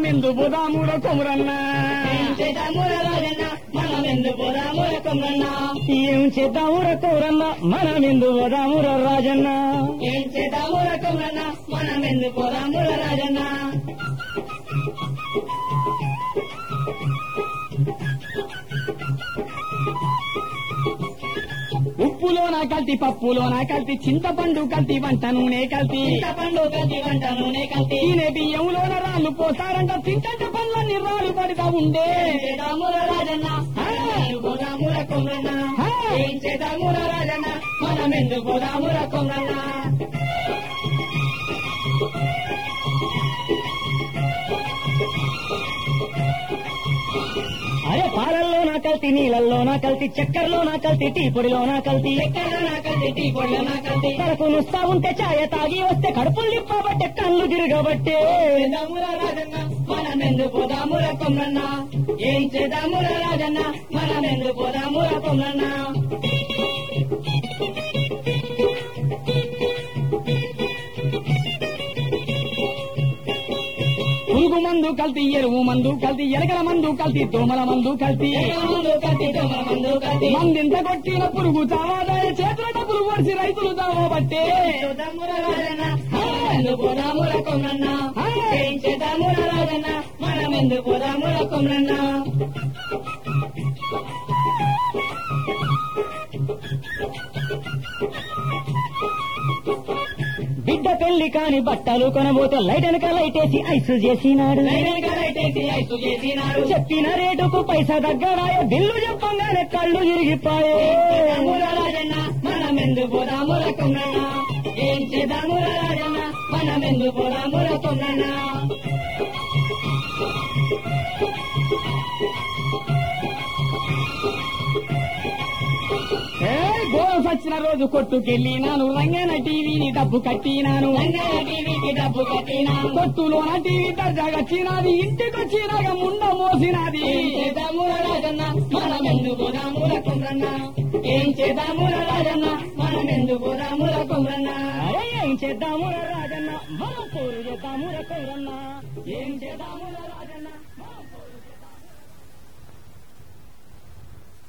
ఎందు పోదాముర కొమరన్న ఏం చేద్దాముర రాజన్న మనం ఎందుకు పోదాముర కొమ్మన్న ఏం చేద్దాముర కొమరన్న మనం ఎందు పోదాముర రాజన్న ఏం చేద్దాముర కొమ్మన్న మనం ఎందుకు పోదాముర రాజన్న ఉప్పులోన కల్తీ పప్పులోన కల్తీ చింతపండు కల్తీ వంట నూనె కల్తీ చింతపండు కల్తీ వంట నూనె కల్తీ తినే బియ్యంలోన రాళ్ళు పోతారంట తింటే పళ్ళని రాళ్ళు పడతా ఉండే చేద్దాముర రాజన్న మనం ఎందుకు పోదాముర కొమ్మన్న ఏం చేద్దాముర రాజన్న మనం ఎందుకు పోదాముర కొమ్మన్న అరే పాలల్లో నా కల్తీ నీళ్ళల్లో నా కల్తీ చక్కెరలో నా కల్తీ టీ పొడిలో నా కల్తీ ఎక్కడ నా కల్తీ టీ పొడిలో నా కల్తీ కడుపు నుస్తా ఉంటే ఛాయ తాగి వస్తే కడుపులు నిప్పబట్టే కళ్ళు తిరగబట్టే చేద్దాముర రాజన్న మనం ఎందుకు పోదాముర కొమ్మన్న ఏం చేద్దాముర రాజన్న మనం ఎందుకు పోదాముర కొమ్మన్న పురుగు మందు కల్తీ ఎరువు మందు కల్తీ ఎలకల మందు కల్తీ దోమల మందు కల్తీ మందు కల్తీ దొంగ మందు కల్తీ మందింత కొట్టిన పురుగు చావాదాయ చేతుల డబ్బులు పొడిచి రైతులు చావబట్టే చేద్దాముర రాజన్న మనం ఎందుకు పోదాముర కొమ్మన్న ఏం చేద్దాముర రాజన్న మనం ఎందుకు పోదాముర కొమ్మన్న బిడ్డ పెళ్లి కాని బట్టలు కొనబోతే లైట్ వెనక లైటేసి ఐసు చేసినాడు లైనగా లైటేసి ఐసు చేసినారు చెప్పిన రేటుకు పైసా దగ్గరాయ బిల్లు చెప్పంగానే కళ్ళు తిరిగిపోయే చేద్దాముర రాజన్న మనం ఎందుకు పోదాముర కొమ్మన్న ఏం చేద్దాముర రాజన్న మనం ఎందుకు పోదాముర కొమ్మన్న ఏ గోస్ వచ్చిన రోజు కొట్టుకెళ్ళినాను రంగన టీవీని డబ్బు కట్టినాను రంగయ్య టీవీకి డబ్బు కట్టినా కొట్టులోన టీవీ దర్జాగచ్చినది ఇంటికొచ్చినాక ముండ మోసినది ఏం చేద్దాముర రాజన్న మనం ఎందుకు పోదాముర కొమ్మన్న ఏం చేద్దాముర రాజన్న మనం ఎందుకు పోదాముర కొమ్మన్న అరే ఏం చేద్దాము రాజన్న మనం పోరు చేద్దాము రకరన్న ఏం చేద్దాము రాజన్న